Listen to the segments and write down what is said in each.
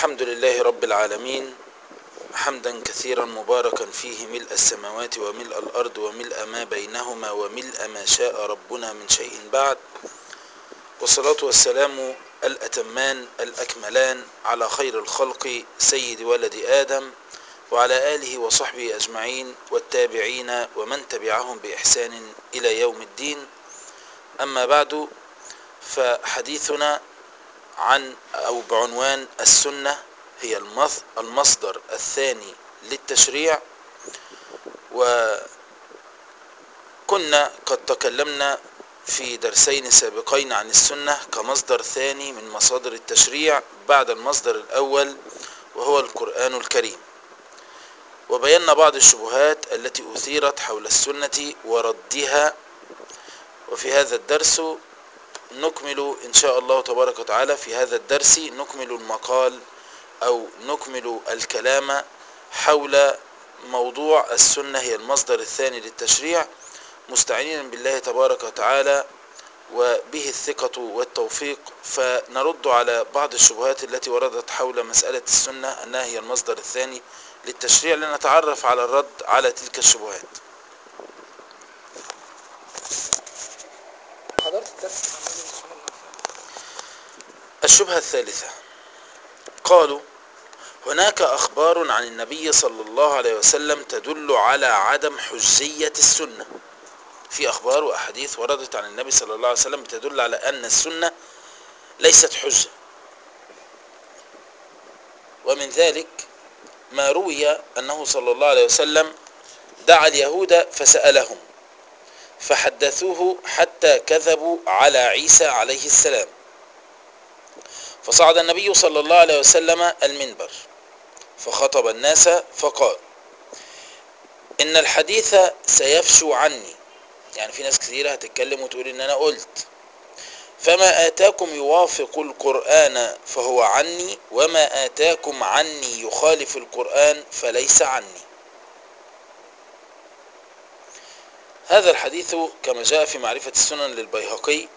الحمد لله رب العالمين حمدا كثيرا مباركا فيه ملء السماوات وملء الأرض وملء ما بينهما وملء ما شاء ربنا من شيء بعد والصلاة والسلام الأتمان الأكملان على خير الخلق سيد ولد آدم وعلى آله وصحبه أجمعين والتابعين ومن تبعهم بإحسان إلى يوم الدين أما بعد فحديثنا عن أو بعنوان السنة هي المصدر الثاني للتشريع وكنا قد تكلمنا في درسين سابقين عن السنة كمصدر ثاني من مصادر التشريع بعد المصدر الأول وهو القرآن الكريم وبينا بعض الشبهات التي أثيرت حول السنة وردها وفي هذا الدرس نكمل إن شاء الله تبارك وتعالى في هذا الدرس نكمل المقال أو نكمل الكلام حول موضوع السنة هي المصدر الثاني للتشريع مستعينين بالله تبارك وتعالى وبه الثقة والتوفيق فنرد على بعض الشبهات التي وردت حول مسألة السنة أنها هي المصدر الثاني للتشريع لنتعرف على الرد على تلك الشبهات حضرت الدرس الشبهة الثالثة قالوا هناك أخبار عن النبي صلى الله عليه وسلم تدل على عدم حجية السنة في أخبار وأحاديث وردت عن النبي صلى الله عليه وسلم تدل على أن السنة ليست حجة ومن ذلك ما روي أنه صلى الله عليه وسلم دعا اليهود فسألهم فحدثوه حتى كذبوا على عيسى عليه السلام فصعد النبي صلى الله عليه وسلم المنبر فخطب الناس فقال إن الحديث سيفشو عني يعني في ناس كثيرة هتتكلم وتقول إن أنا قلت فما آتاكم يوافق القرآن فهو عني وما آتاكم عني يخالف القرآن فليس عني هذا الحديث كما جاء في معرفة السنن للبيهقي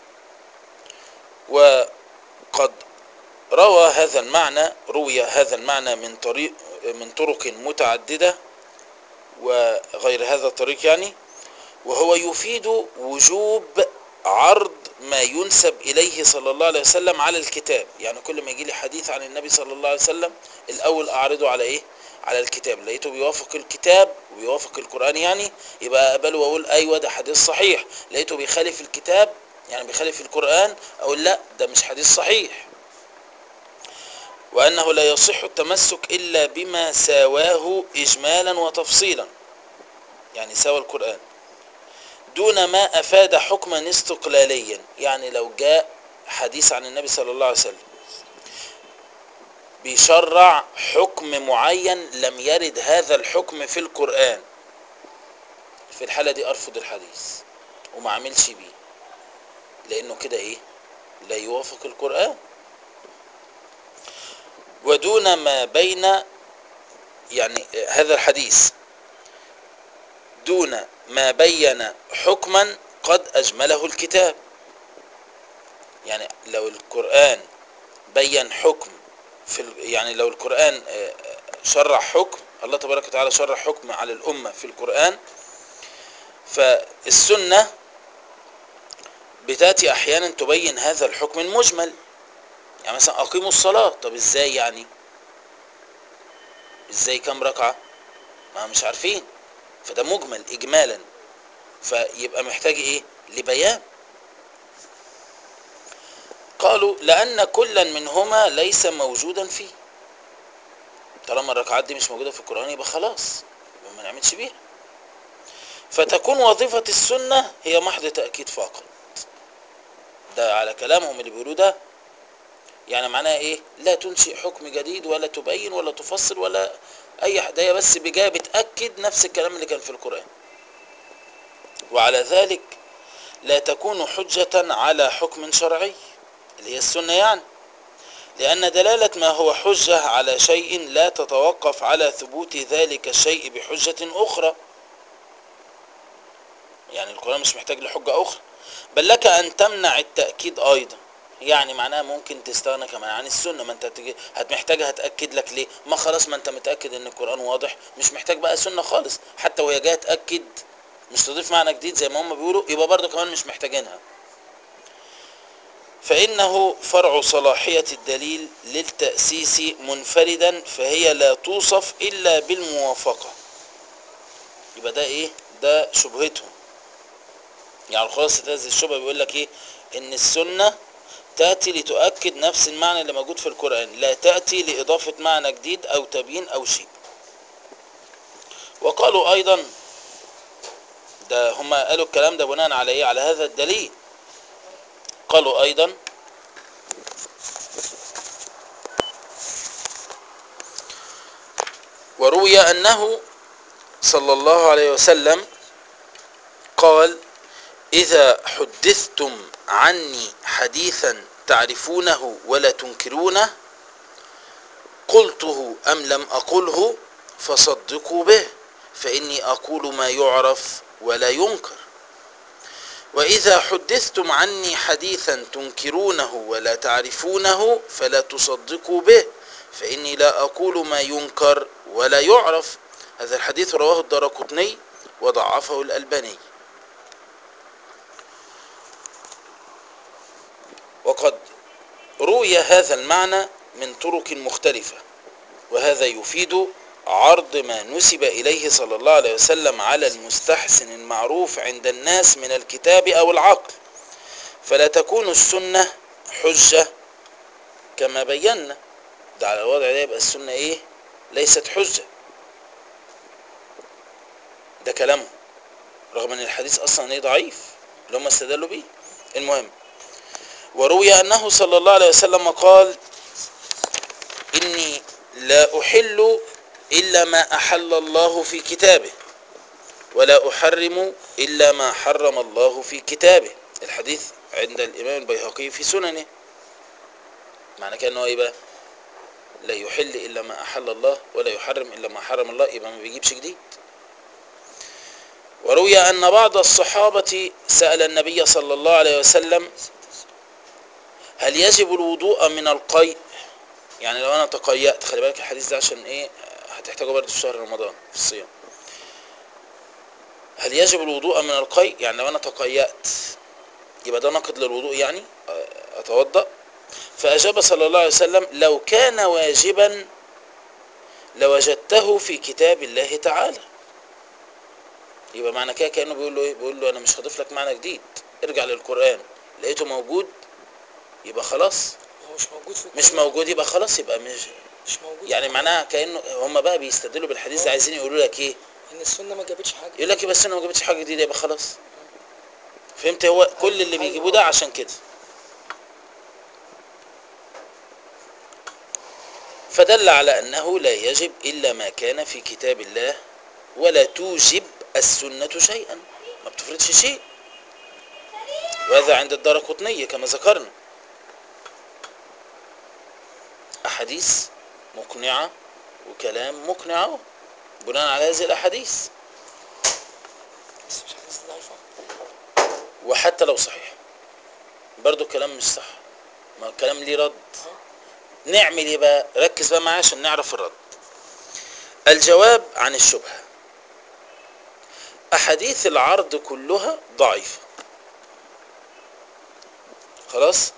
وقد روى هذا المعنى روي هذا المعنى من طريق من طرق متعددة وغير هذا الطريق يعني وهو يفيد وجوب عرض ما ينسب إليه صلى الله عليه وسلم على الكتاب يعني كل ما يجي لي حديث عن النبي صلى الله عليه وسلم الأول أعرضه على إيه على الكتاب لقيته بيوافق الكتاب وبيوافق القرآن يعني يبقى أقبله وأقول أيوة ده حديث صحيح لقيته بيخالف الكتاب يعني بيخالف القرآن أقول لا ده مش حديث صحيح وأنه لا يصح التمسك إلا بما ساواه إجمالا وتفصيلا يعني سوى القرآن دون ما أفاد حكما استقلاليا يعني لو جاء حديث عن النبي صلى الله عليه وسلم بيشرع حكم معين لم يرد هذا الحكم في القرآن في الحالة دي أرفض الحديث وما عملش بيه لأنه كده إيه لا يوافق القرآن ودون ما بين يعني هذا الحديث دون ما بين حكما قد أجمله الكتاب يعني لو القرآن بين حكم في يعني لو القرآن شرع حكم الله تبارك وتعالى شرع حكم على الأمة في القرآن فالسنة بتاتي أحيانا تبين هذا الحكم المجمل يعني مثلا أقيموا الصلاة طب إزاي يعني إزاي كم ركعة ما مش عارفين فده مجمل إجمالا فيبقى محتاج إيه لبيان قالوا لأن كلا منهما ليس موجودا فيه طالما الركعات دي مش موجودة في القرآن يبقى خلاص يبقى ما نعملش بيها فتكون وظيفة السنة هي محض تأكيد فقط ده على كلامهم اللي بيقولوه ده يعني معناها ايه لا تنشئ حكم جديد ولا تبين ولا تفصل ولا اي حاجه بس بجايه بتاكد نفس الكلام اللي كان في القران وعلى ذلك لا تكون حجه على حكم شرعي اللي هي السنه يعني لان دلاله ما هو حجه على شيء لا تتوقف على ثبوت ذلك الشيء بحجه اخرى يعني القران مش محتاج لحجه اخرى بل لك ان تمنع التاكيد ايضا يعني معناها ممكن تستغنى كمان عن السنه ما انت تجي هتمحتاجها هتاكد لك ليه ما خلاص ما انت متاكد ان القران واضح مش محتاج بقى سنه خالص حتى وهي جايه تاكد مش تضيف معنى جديد زي ما هم بيقولوا يبقى برضه كمان مش محتاجينها فإنه فرع صلاحية الدليل للتأسيس منفردا فهي لا توصف إلا بالموافقة يبقى ده إيه ده شبهتهم يعني خلاصة هذه الشبهة بيقول لك إيه إن السنة تأتي لتؤكد نفس المعنى اللي موجود في القرآن لا تأتي لإضافة معنى جديد أو تبيين أو شيء وقالوا أيضا ده هم قالوا الكلام ده بناء على إيه على هذا الدليل قالوا أيضا وروي أنه صلى الله عليه وسلم قال إذا حدثتم عني حديثا تعرفونه ولا تنكرونه قلته أم لم أقله فصدقوا به فإني أقول ما يعرف ولا ينكر وإذا حدثتم عني حديثا تنكرونه ولا تعرفونه فلا تصدقوا به فإني لا أقول ما ينكر ولا يعرف هذا الحديث رواه الدرقطني وضعفه الألباني وقد روي هذا المعنى من طرق مختلفة وهذا يفيد عرض ما نسب إليه صلى الله عليه وسلم على المستحسن المعروف عند الناس من الكتاب أو العقل فلا تكون السنة حجة كما بينا ده على الوضع ده يبقى السنة إيه ليست حجة ده كلامه رغم ان الحديث اصلا ايه ضعيف اللي هم استدلوا بيه المهم وروي انه صلى الله عليه وسلم قال اني لا احل الا ما احل الله في كتابه ولا احرم الا ما حرم الله في كتابه الحديث عند الامام البيهقي في سننه معنى كده ان هو ايه بقى لا يحل الا ما احل الله ولا يحرم الا ما حرم الله يبقى ما بيجيبش جديد وروي أن بعض الصحابة سأل النبي صلى الله عليه وسلم هل يجب الوضوء من القيء يعني لو أنا تقيأت خلي بالك الحديث ده عشان إيه هتحتاجه برضه في شهر رمضان في الصيام هل يجب الوضوء من القيء يعني لو أنا تقيأت يبقى ده ناقض للوضوء يعني أتوضأ فأجاب صلى الله عليه وسلم لو كان واجبا لوجدته في كتاب الله تعالى يبقى معنى كده كانه بيقول له ايه بيقول له انا مش هضيف لك معنى جديد ارجع للقران لقيته موجود يبقى خلاص هو مش موجود في مش القرآن. موجود يبقى خلاص يبقى مش مش موجود يعني في معناها كانه هم بقى بيستدلوا بالحديث ده آه. عايزين يقولوا لك ايه القرآن. ان السنه ما جابتش حاجه يقول لك بس انا ما جبتش حاجه جديده يبقى خلاص فهمت هو كل اللي أيوة. بيجيبوه ده عشان كده فدل على انه لا يجب الا ما كان في كتاب الله ولا توجب السنه شيئا ما بتفرضش شيء وهذا عند الدار قطنية كما ذكرنا أحاديث مقنعة وكلام مقنع أهو بناء على هذه الأحاديث بس مش حديث ضعيفه وحتى لو صحيح برضو الكلام مش صح ما الكلام ليه رد نعمل ايه بقى ركز بقى معايا عشان نعرف الرد الجواب عن الشبهة أحاديث العرض كلها ضعيفة خلاص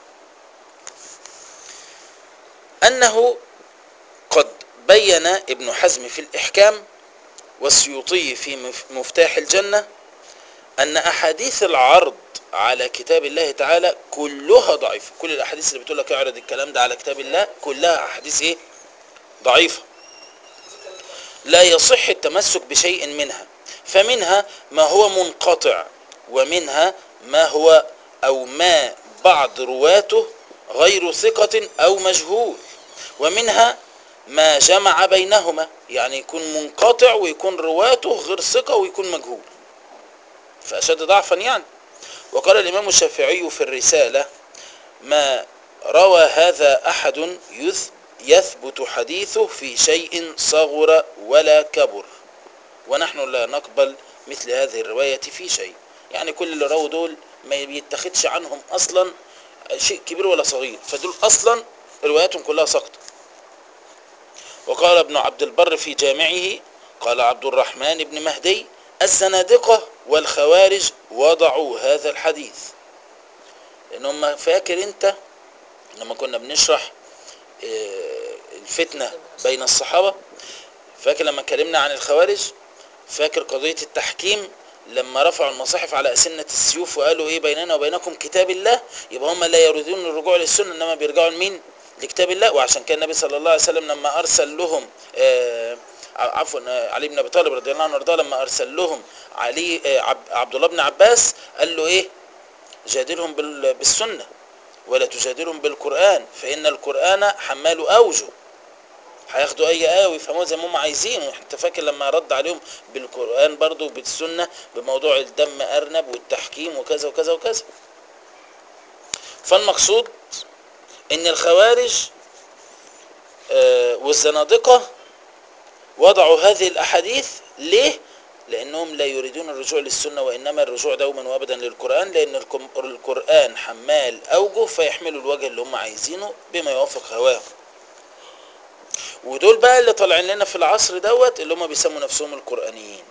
أنه قد بين ابن حزم في الإحكام والسيوطي في مف- مفتاح الجنة أن أحاديث العرض على كتاب الله تعالى كلها ضعيفة كل الأحاديث اللي بتقول لك اعرض الكلام ده على كتاب الله كلها أحاديث إيه ضعيفة لا يصح التمسك بشيء منها فمنها ما هو منقطع ومنها ما هو أو ما بعض رواته غير ثقة أو مجهول ومنها ما جمع بينهما يعني يكون منقطع ويكون رواته غير ثقة ويكون مجهول فأشد ضعفا يعني وقال الإمام الشافعي في الرسالة ما روى هذا أحد يث- يثبت حديثه في شيء صغر ولا كبر ونحن لا نقبل مثل هذه الرواية في شيء يعني كل اللي رووا دول ما بيتخدش عنهم أصلا شيء كبير ولا صغير فدول اصلا رواياتهم كلها سقطة وقال ابن عبد البر في جامعه قال عبد الرحمن بن مهدي الزنادقة والخوارج وضعوا هذا الحديث لان هم فاكر انت لما كنا بنشرح آه، الفتنة بين الصحابة فاكر لما اتكلمنا عن الخوارج فاكر قضية التحكيم لما رفعوا المصاحف على أسنة السيوف وقالوا ايه بيننا وبينكم كتاب الله يبقى هم لا يريدون الرجوع للسنة انما بيرجعوا لمين لكتاب الله وعشان كان النبي صلى الله عليه وسلم لما ارسل لهم آه عفوا آه، علي بن ابي طالب رضي الله عنه وارضاه لما ارسل لهم علي آه عب عبد الله بن عباس قال له ايه جادلهم بال- بالسنه ولا تجادلهم بالقران فان القران حمال اوجه هياخدوا اي ايه ويفهموها زي ما هم عايزين وانت فاكر لما رد عليهم بالقران برضو بالسنه بموضوع الدم ارنب والتحكيم وكذا وكذا وكذا فالمقصود ان الخوارج آه، والزنادقه وضعوا هذه الاحاديث ليه لانهم لا يريدون الرجوع للسنه وانما الرجوع دوما وابدا للقران لان الكم- القران حمال اوجه فيحملوا الوجه اللي هم عايزينه بما يوافق هواهم ودول بقى اللي طالعين لنا في العصر دوت اللي هم بيسموا نفسهم القرآنيين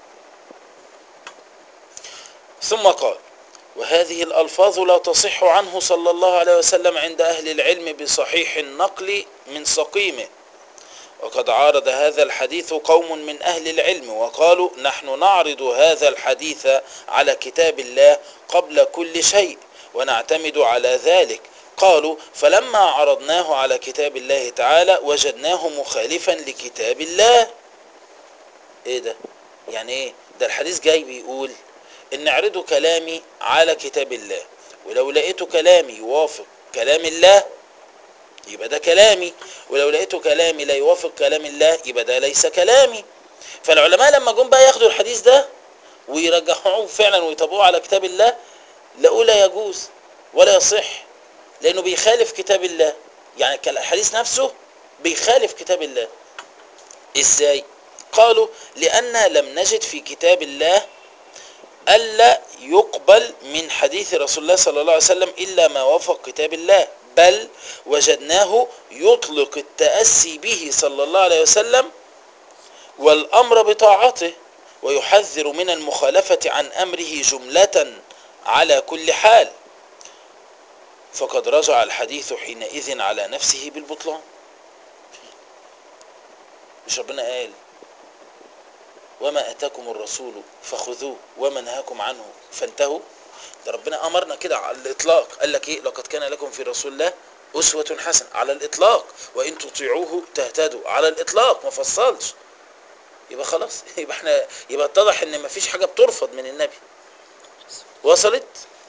ثم قال وهذه الألفاظ لا تصح عنه صلى الله عليه وسلم عند أهل العلم بصحيح النقل من سقيمه وقد عارض هذا الحديث قوم من أهل العلم وقالوا نحن نعرض هذا الحديث على كتاب الله قبل كل شيء ونعتمد على ذلك قالوا فلما عرضناه على كتاب الله تعالى وجدناه مخالفا لكتاب الله ايه ده يعني ايه ده الحديث جاي بيقول ان اعرضوا كلامي على كتاب الله ولو لقيتوا كلامي يوافق كلام الله يبقى ده كلامي ولو لقيتوا كلامي لا يوافق كلام الله يبقى ده ليس كلامي فالعلماء لما جم بقى ياخدوا الحديث ده ويرجعوه فعلا ويطبقوه على كتاب الله لقوا لا يجوز ولا يصح لانه بيخالف كتاب الله يعني كان الحديث نفسه بيخالف كتاب الله ازاي قالوا لان لم نجد في كتاب الله الا يقبل من حديث رسول الله صلى الله عليه وسلم الا ما وافق كتاب الله بل وجدناه يطلق التاسي به صلى الله عليه وسلم والامر بطاعته ويحذر من المخالفه عن امره جمله على كل حال فقد رجع الحديث حينئذ على نفسه بالبطلان مش ربنا قال وما اتاكم الرسول فخذوه وما نهاكم عنه فانتهوا ده ربنا امرنا كده على الاطلاق قال لك ايه لقد كان لكم في رسول الله اسوه حسنه على الاطلاق وان تطيعوه تهتدوا على الاطلاق ما فصلش يبقى خلاص يبقى احنا يبقى اتضح ان مفيش حاجه بترفض من النبي وصلت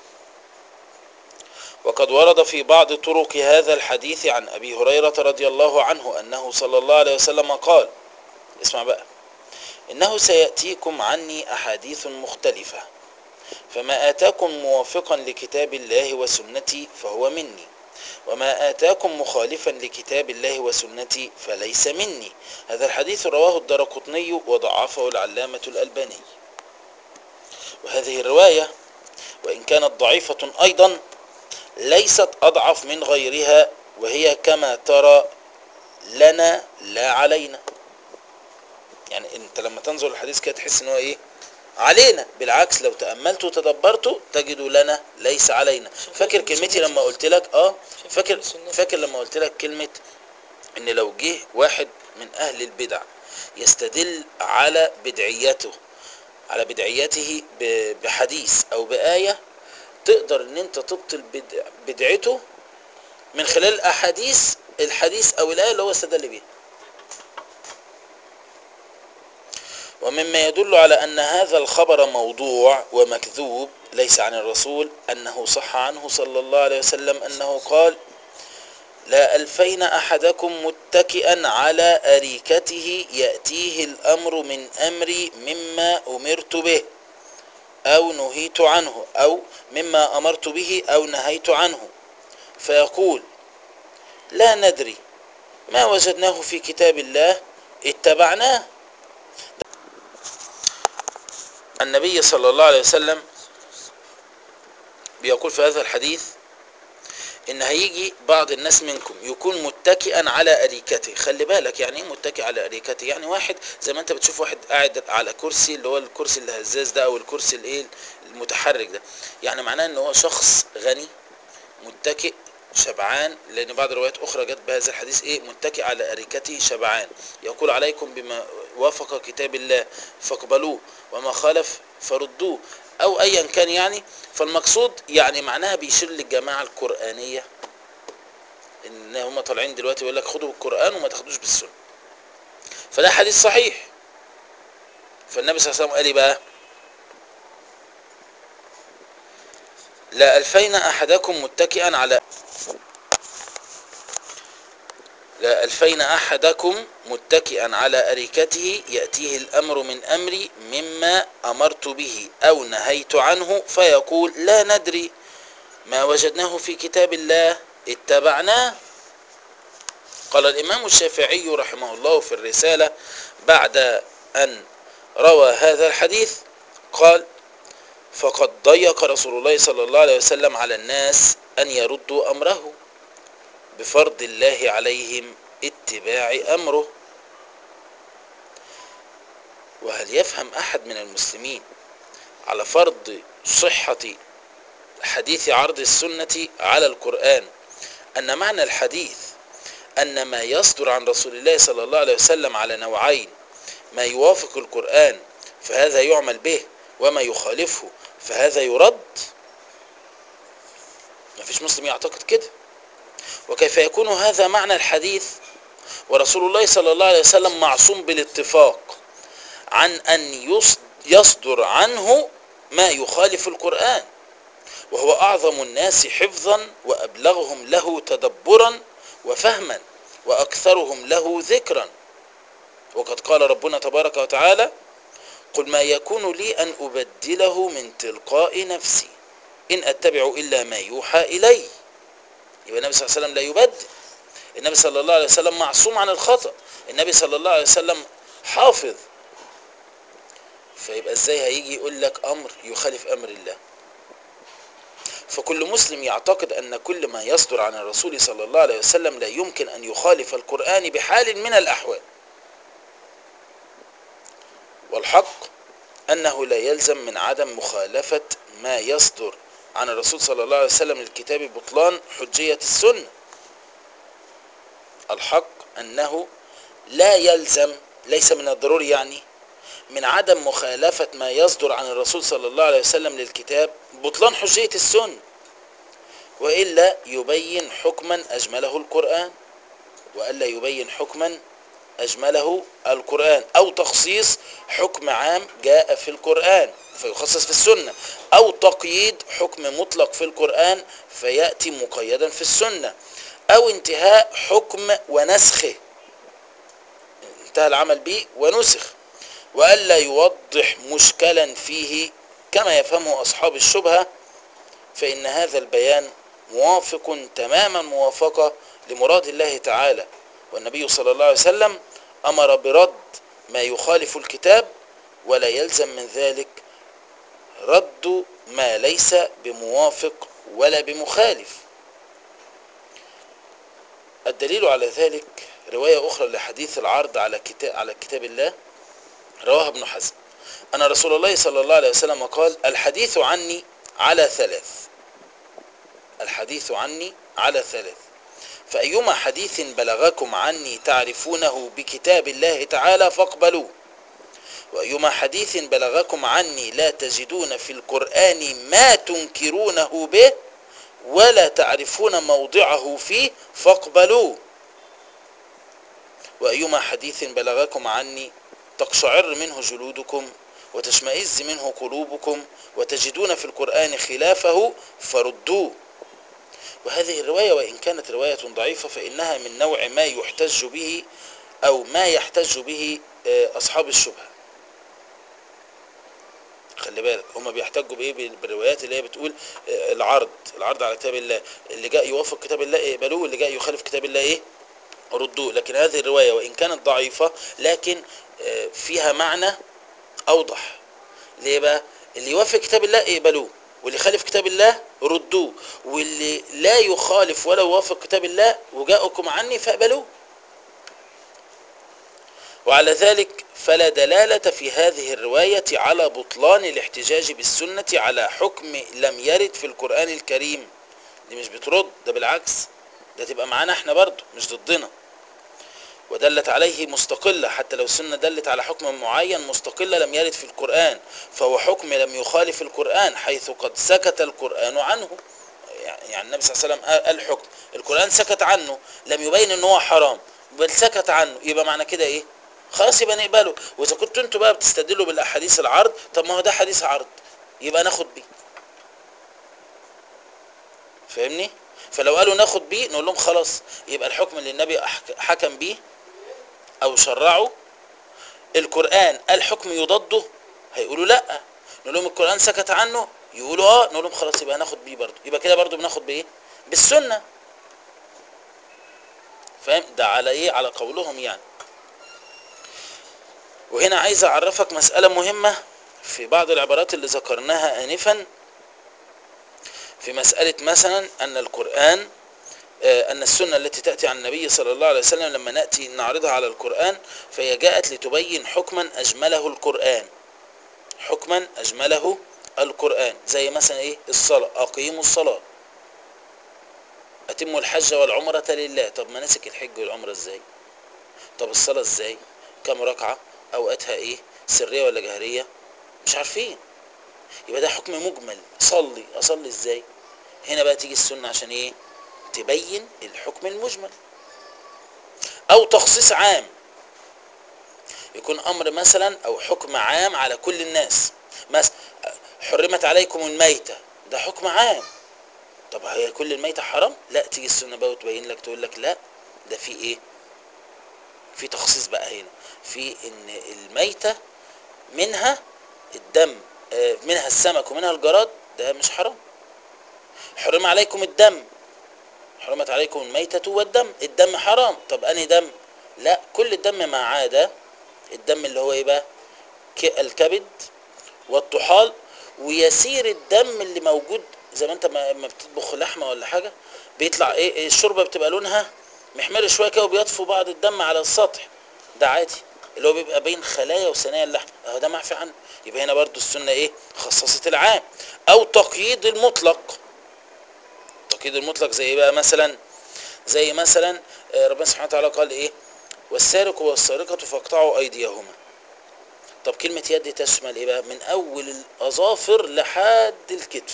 وقد ورد في بعض طرق هذا الحديث عن ابي هريره رضي الله عنه انه صلى الله عليه وسلم قال اسمع بقى انه سياتيكم عني احاديث مختلفه فما اتاكم موافقا لكتاب الله وسنتي فهو مني وما آتاكم مخالفا لكتاب الله وسنتي فليس مني هذا الحديث رواه الدرقطني وضعفه العلامة الألباني وهذه الرواية وإن كانت ضعيفة أيضا ليست أضعف من غيرها وهي كما ترى لنا لا علينا يعني انت لما تنظر الحديث كده تحس ان هو ايه علينا بالعكس لو تأملت وتدبرت تجد لنا ليس علينا فاكر كلمتي لما قلت لك اه فاكر فاكر لما قلت لك كلمة ان لو جه واحد من اهل البدع يستدل على بدعيته على بدعيته ب- بحديث او بآية تقدر ان انت تبطل بدع بدعته من خلال احاديث الحديث او الآية اللي هو استدل بيها ومما يدل على أن هذا الخبر موضوع ومكذوب ليس عن الرسول أنه صح عنه صلى الله عليه وسلم أنه قال لا ألفين أحدكم متكئا على أريكته يأتيه الأمر من أمري مما أمرت به أو نهيت عنه أو مما أمرت به أو نهيت عنه فيقول لا ندري ما وجدناه في كتاب الله اتبعناه النبي صلى الله عليه وسلم بيقول في هذا الحديث ان هيجي بعض الناس منكم يكون متكئا على اريكته خلي بالك يعني ايه متكئ على اريكته يعني واحد زي ما انت بتشوف واحد قاعد على كرسي اللي هو الكرسي الهزاز ده او الكرسي الايه المتحرك ده يعني معناه ان هو شخص غني متكئ شبعان لان بعض الروايات اخرى جت بهذا الحديث ايه متكئ على اريكته شبعان يقول عليكم بما وافق كتاب الله فاقبلوه وما خالف فردوه او ايا كان يعني فالمقصود يعني معناها بيشير للجماعه القرانيه ان هم طالعين دلوقتي يقول لك خدوا بالقران وما تاخدوش بالسنه فده حديث صحيح فالنبي صلى الله عليه وسلم قال ايه بقى لا ألفين أحدكم متكئا على لا ألفين أحدكم متكئا على أريكته يأتيه الأمر من أمري مما أمرت به أو نهيت عنه فيقول لا ندري ما وجدناه في كتاب الله اتبعناه قال الإمام الشافعي رحمه الله في الرسالة بعد أن روى هذا الحديث قال فقد ضيق رسول الله صلى الله عليه وسلم على الناس أن يردوا أمره بفرض الله عليهم اتباع أمره وهل يفهم أحد من المسلمين على فرض صحة حديث عرض السنة على القرآن أن معنى الحديث أن ما يصدر عن رسول الله صلى الله عليه وسلم على نوعين ما يوافق القرآن فهذا يعمل به وما يخالفه فهذا يرد ما فيش مسلم يعتقد كده وكيف يكون هذا معنى الحديث ورسول الله صلى الله عليه وسلم معصوم بالاتفاق عن أن يصدر عنه ما يخالف القرآن وهو أعظم الناس حفظا وأبلغهم له تدبرا وفهما وأكثرهم له ذكرا وقد قال ربنا تبارك وتعالى قل ما يكون لي أن أبدله من تلقاء نفسي إن أتبع إلا ما يوحى إلي يبقى النبي صلى الله عليه وسلم لا يبدل النبي صلى الله عليه وسلم معصوم عن الخطأ النبي صلى الله عليه وسلم حافظ فيبقى ازاي هيجي يقول لك أمر يخالف أمر الله فكل مسلم يعتقد أن كل ما يصدر عن الرسول صلى الله عليه وسلم لا يمكن أن يخالف القرآن بحال من الأحوال والحق أنه لا يلزم من عدم مخالفة ما يصدر عن الرسول صلى الله عليه وسلم للكتاب بطلان حجية السنة الحق أنه لا يلزم ليس من الضروري يعني من عدم مخالفة ما يصدر عن الرسول صلى الله عليه وسلم للكتاب بطلان حجية السنة وإلا يبين حكما أجمله القرآن وألا يبين حكما أجمله القرآن أو تخصيص حكم عام جاء في القرآن فيخصص في السنة أو تقييد حكم مطلق في القرآن فيأتي مقيدا في السنة أو انتهاء حكم ونسخه انتهى العمل به ونسخ وألا يوضح مشكلا فيه كما يفهمه أصحاب الشبهة فإن هذا البيان موافق تماما موافقة لمراد الله تعالى والنبي صلى الله عليه وسلم أمر برد ما يخالف الكتاب ولا يلزم من ذلك رد ما ليس بموافق ولا بمخالف الدليل على ذلك رواية أخرى لحديث العرض على كتاب, على كتاب الله رواها ابن حزم أن رسول الله صلى الله عليه وسلم قال الحديث عني على ثلاث الحديث عني على ثلاث فأيما حديث بلغكم عني تعرفونه بكتاب الله تعالى فاقبلوه وأيما حديث بلغكم عني لا تجدون في القرآن ما تنكرونه به ولا تعرفون موضعه فيه فاقبلوه وأيما حديث بلغكم عني تقشعر منه جلودكم وتشمئز منه قلوبكم وتجدون في القرآن خلافه فردوه وهذه الرواية وإن كانت رواية ضعيفة فإنها من نوع ما يحتج به أو ما يحتج به أصحاب الشبهة خلي بالك هم بيحتجوا بايه بالروايات اللي هي بتقول العرض العرض على كتاب الله اللي جاء يوافق كتاب الله اقبلوه واللي جاء يخالف كتاب الله ايه ردوه لكن هذه الرواية وإن كانت ضعيفة لكن فيها معنى أوضح ليه بقى اللي يوافق كتاب الله اقبلوه واللي خالف كتاب الله ردوه واللي لا يخالف ولا يوافق كتاب الله وجاءكم عني فاقبلوه وعلى ذلك فلا دلالة في هذه الرواية على بطلان الاحتجاج بالسنة على حكم لم يرد في القرآن الكريم دي مش بترد ده بالعكس ده تبقى معانا احنا برضو مش ضدنا ودلت عليه مستقلة حتى لو السنة دلت على حكم معين مستقلة لم يرد في القرآن فهو حكم لم يخالف القرآن حيث قد سكت القرآن عنه يعني النبي صلى الله عليه وسلم قال حكم القرآن سكت عنه لم يبين ان هو حرام بل سكت عنه يبقى معنى كده ايه خلاص يبقى نقبله واذا كنتوا انتوا بقى بتستدلوا بالاحاديث العرض طب ما هو ده حديث عرض يبقى ناخد بيه فاهمني فلو قالوا ناخد بيه نقول لهم خلاص يبقى الحكم اللي النبي أحك- حكم بيه او شرعه القرآن قال حكم يضده هيقولوا لا نقول لهم القرآن سكت عنه يقولوا اه نقول لهم خلاص يبقى ناخد بيه برضه يبقى كده برضه بناخد بايه بالسنة فاهم ده على ايه على قولهم يعني وهنا عايز اعرفك مسألة مهمة في بعض العبارات اللي ذكرناها آنفا في مسألة مثلا أن القرآن آه، أن السنة التي تأتي عن النبي صلى الله عليه وسلم لما نأتي نعرضها على القرآن فهي جاءت لتبين حكما أجمله القرآن حكما أجمله القرآن زي مثلا إيه الصلاة أقيموا الصلاة أتموا الحج والعمرة لله طب مناسك الحج والعمرة إزاي طب الصلاة إزاي كم ركعة أوقاتها إيه سرية ولا جهرية مش عارفين يبقى ده حكم مجمل صلي أصلي إزاي هنا بقى تيجي السنة عشان إيه تبين الحكم المجمل او تخصيص عام يكون امر مثلا او حكم عام على كل الناس مثلا حرمت عليكم الميتة ده حكم عام طب هي كل الميتة حرام لا تيجي السنة بقى وتبين لك تقول لك لا ده في ايه في تخصيص بقى هنا في ان الميتة منها الدم آه، منها السمك ومنها الجراد ده مش حرام حرم عليكم الدم حرمت عليكم الميتة والدم الدم حرام طب أني دم لا كل الدم ما عدا الدم اللي هو ايه بقى ك- الكبد والطحال ويسير الدم اللي موجود زي ما انت ما ما بتطبخ لحمه ولا حاجه بيطلع ايه إيه الشوربه بتبقى لونها محمر شويه كده وبيطفو بعض الدم على السطح ده عادي اللي هو بيبقى بين خلايا وثنايا اللحم اهو ده معفي عنه يبقى هنا برضو السنه ايه خصصت العام او تقييد المطلق التقييد المطلق زي ايه بقى مثلا زي مثلا آه، ربنا سبحانه وتعالى قال ايه والسارق والسارقة فاقطعوا ايديهما طب كلمة يد تشمل ايه بقى من اول الاظافر لحد الكتف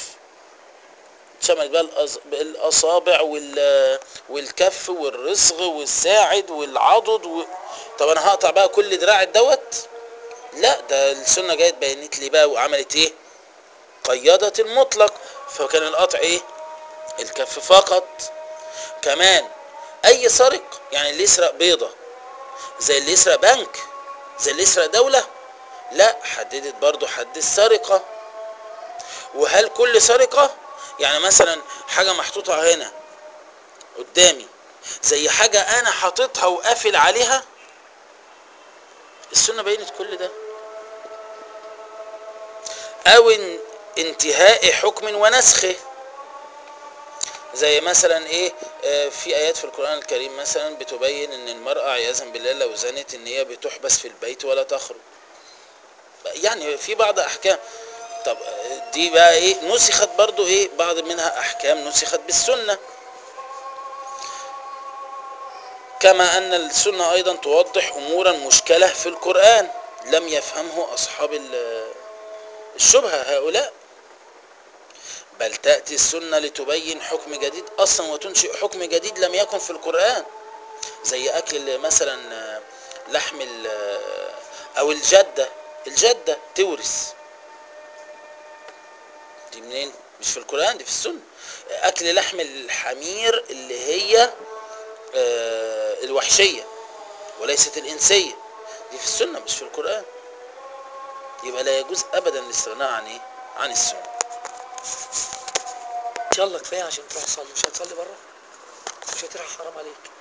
شمل بقى الأز- الاصابع وال والكف والرسغ والساعد والعضد و... طب انا هقطع بقى كل دراع دوت لا ده السنة جاية بينت لي بقى وعملت ايه قيدت المطلق فكان القطع ايه الكف فقط كمان اي سارق يعني اللي يسرق بيضة زي اللي يسرق بنك زي اللي يسرق دولة لا حددت برضو حد السرقة وهل كل سرقة يعني مثلا حاجة محطوطة هنا قدامي زي حاجة انا حاططها وقافل عليها السنة بينت كل ده او ان انتهاء حكم ونسخه زي مثلا ايه آه، في ايات في القرآن الكريم مثلا بتبين ان المرأة عياذا بالله لو زنت ان هي بتحبس في البيت ولا تخرج يعني في بعض احكام طب آه، دي بقى ايه نسخت برضو ايه بعض منها احكام نسخت بالسنة كما ان السنة ايضا توضح امورا مشكلة في القرآن لم يفهمه اصحاب ال- الشبهة هؤلاء بل تأتي السنة لتبين حكم جديد اصلا وتنشئ حكم جديد لم يكن في القرآن زي اكل مثلا آه، لحم ال- آه، او الجدة الجدة تورث دي منين مش في القرآن دي في السنة اكل لحم الحمير اللي هي آه، الوحشية وليست الانسية دي في السنة مش في القرآن يبقى لا يجوز ابدا الاستغناء عن ايه عن السنة يلا كفايه عشان تروح تصلي مش هتصلي بره مش هتروح حرام عليك